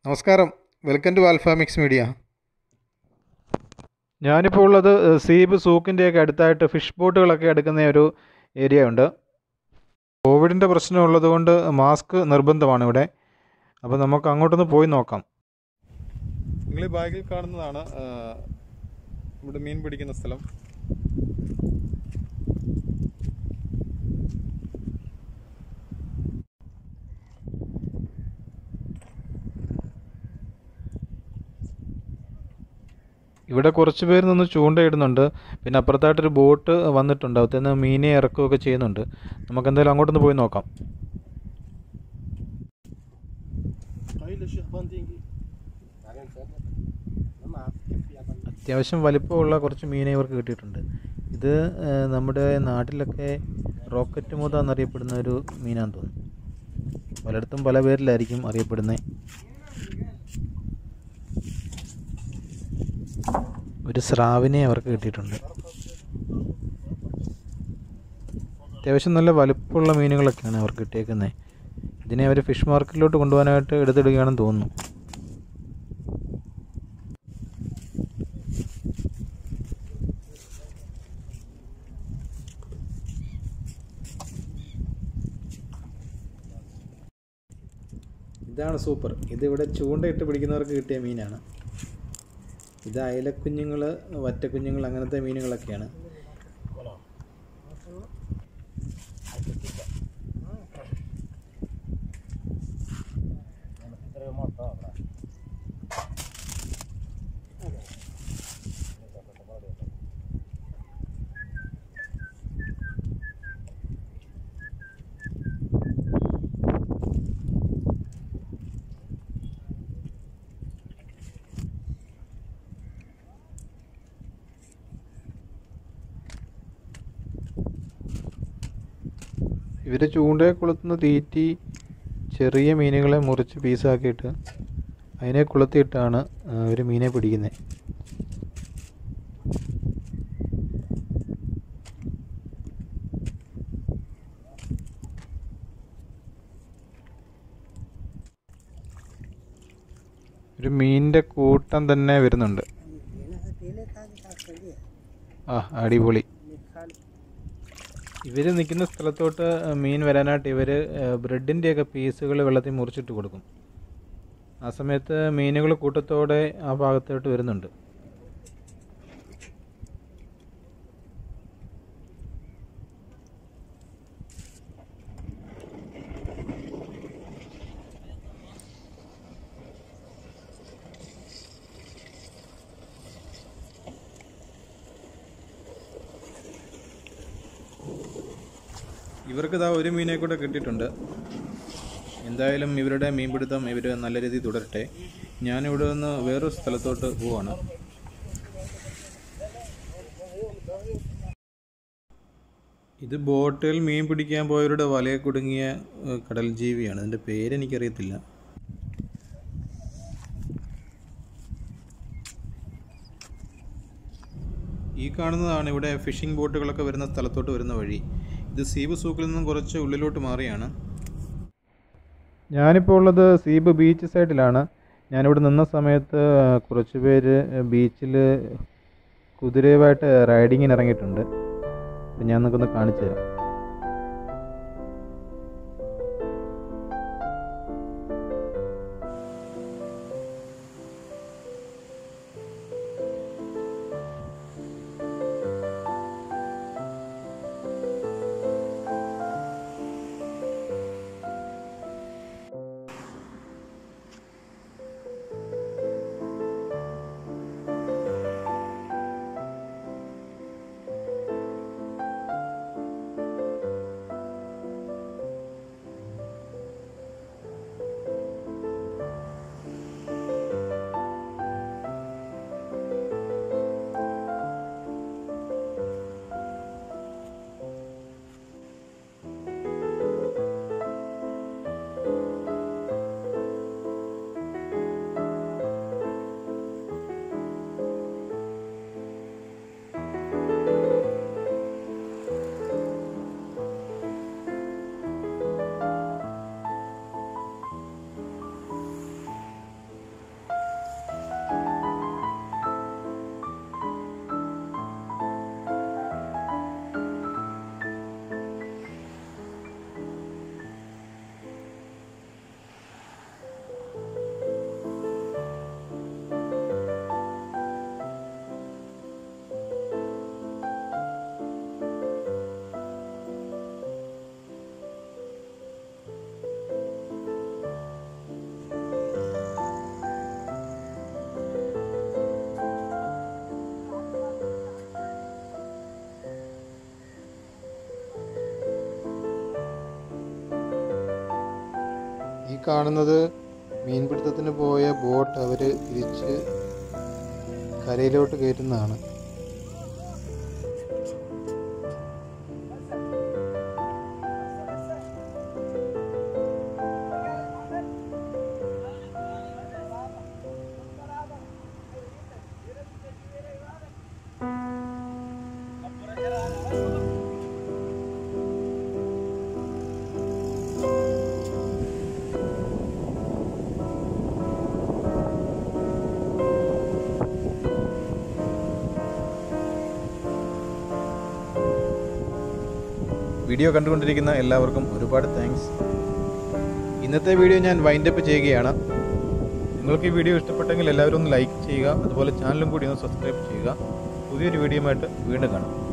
നമസ്കാരം welcome to ആൽഫാമിക്സ് media ഞാനിപ്പോൾ ഉള്ളത് ഏഹ്, സീബ് സൂക്കിൻ്റെയൊക്കെ അടുത്തായിട്ട് ഫിഷ് ബോട്ടുകളൊക്കെ എടുക്കുന്ന ഒരു ഏരിയ ഉണ്ട് കോവിഡിൻ്റെ പ്രശ്നം ഉള്ളതുകൊണ്ട് മാസ്ക് നിർബന്ധമാണ് ഇവിടെ അപ്പോൾ നമുക്ക് അങ്ങോട്ടൊന്ന് പോയി നോക്കാം നിങ്ങൾ ഈ ബാഗിൽ കാണുന്നതാണ് ആ, ഇവിടെ മീൻ പിടിക്കുന്ന സ്ഥലം ഇവിടെ കുറച്ച് പേര് നിന്ന് ചൂണ്ടയിടുന്നുണ്ട് പിന്നെ അപ്പുറത്തായിട്ടൊരു ബോട്ട് വന്നിട്ടുണ്ട് അകത്ത് നിന്ന് മീനെ ഇറക്കുകയൊക്കെ ചെയ്യുന്നുണ്ട് നമുക്ക് എന്തായാലും അങ്ങോട്ടൊന്ന് പോയി നോക്കാം അത്യാവശ്യം വലിപ്പമുള്ള കുറച്ച് മീനെ ഇവർക്ക് കിട്ടിയിട്ടുണ്ട് ഇത് ഏഹ്, നമ്മുടെ നാട്ടിലൊക്കെ റോക്കറ്റ് മുത എന്നറിയപ്പെടുന്ന ഒരു മീനാന്ന് തോന്നുന്നു പലയിടത്തും പല പേരിലായിരിക്കും അറിയപ്പെടുന്നത് ഒരു സ്രാവിനെ അവർക്ക് കിട്ടിയിട്ടുണ്ട് അത്യാവശ്യം നല്ല വലുപ്പമുള്ള മീനുകളൊക്കെയാണ് അവർക്ക് കിട്ടിയേക്കുന്നത് ഇതിനെ അവർ ഫിഷ് മാർക്കറ്റിലോട്ട് കൊണ്ടുപോകാനായിട്ട് എടുത്തിടുകയാണെന്ന് തോന്നുന്നു ഇതാണ് സൂപ്പർ ഇതിവിടെ ചൂണ്ടയിട്ട് പിടിക്കുന്നവർക്ക് കിട്ടിയ മീനാണ് ഇത് അയലക്കുഞ്ഞുങ്ങൾ വറ്റക്കുഞ്ഞുങ്ങൾ അങ്ങനത്തെ മീനുകളൊക്കെയാണ് ഇവർ ചൂണ്ടയെ കൊളുത്തുന്ന തീറ്റി ചെറിയ മീനുകളെ മുറിച്ച് പീസാക്കിയിട്ട് അതിനെ കൊളുത്തിയിട്ടാണ് ഇവർ മീനെ പിടിക്കുന്നത് ഒരു മീനിൻ്റെ കൂട്ടം തന്നെ വരുന്നുണ്ട് ആ അടിപൊളി ഇവർ നിൽക്കുന്ന സ്ഥലത്തോട്ട് മീൻ വരാനായിട്ട് ഇവർ ബ്രെഡിൻ്റെയൊക്കെ പീസുകൾ വെള്ളത്തിൽ മുറിച്ചിട്ട് കൊടുക്കും ആ സമയത്ത് മീനുകൾ കൂട്ടത്തോടെ ആ ഭാഗത്തോട്ട് വരുന്നുണ്ട് ഇവർക്ക് ഇതാ ഒരു മീനെ കൂടെ കിട്ടിയിട്ടുണ്ട് എന്തായാലും ഇവരുടെ മീൻപിടുത്തം ഇവർ നല്ല രീതിയിൽ തുടരട്ടെ ഞാനിവിടെ നിന്ന് വേറൊരു സ്ഥലത്തോട്ട് പോവാണ് ഇത് ബോട്ടിൽ മീൻ പിടിക്കാൻ പോയവരുടെ വലയെ കുടുങ്ങിയ ഏഹ്, കടൽ ജീവിയാണ് ഇതിൻ്റെ പേരെനിക്കറിയത്തില്ല ഈ കാണുന്നതാണ് ഇവിടെ ഫിഷിംഗ് ബോട്ടുകളൊക്കെ വരുന്ന സ്ഥലത്തോട്ട് വരുന്ന വഴി ഇത് സീബ് സൂക്കിൽ നിന്നും കുറച്ച് ഉള്ളിലോട്ട് മാറിയാണ് ഞാനിപ്പോൾ ഉള്ളത് സീബ് ബീച്ച് സൈഡിലാണ് ഞാനിവിടെ നിന്ന സമയത്ത് കുറച്ച് പേര് ബീച്ചിൽ കുതിരയുമായിട്ട് റൈഡിങ്ങിന് ഇറങ്ങിയിട്ടുണ്ട് അപ്പം ഞാൻ നിങ്ങൾക്കൊന്ന് കാണിച്ചു തരാം കാണുന്നത് മീൻപിടുത്തത്തിന് പോയ ബോട്ട് അവർ തിരിച്ച് കരയിലോട്ട് കയറ്റുന്നതാണ് വീഡിയോ കണ്ടുകൊണ്ടിരിക്കുന്ന എല്ലാവർക്കും ഒരുപാട് താങ്ക്സ് ഇന്നത്തെ വീഡിയോ ഞാൻ വൈൻഡപ്പ് ചെയ്യുകയാണ് നിങ്ങൾക്ക് ഈ വീഡിയോ ഇഷ്ടപ്പെട്ടെങ്കിൽ എല്ലാവരും ഒന്ന് ലൈക്ക് ചെയ്യുക അതുപോലെ ചാനലും കൂടി ഒന്ന് സബ്സ്ക്രൈബ് ചെയ്യുക പുതിയൊരു വീഡിയോയുമായിട്ട് വീണ്ടും കാണാം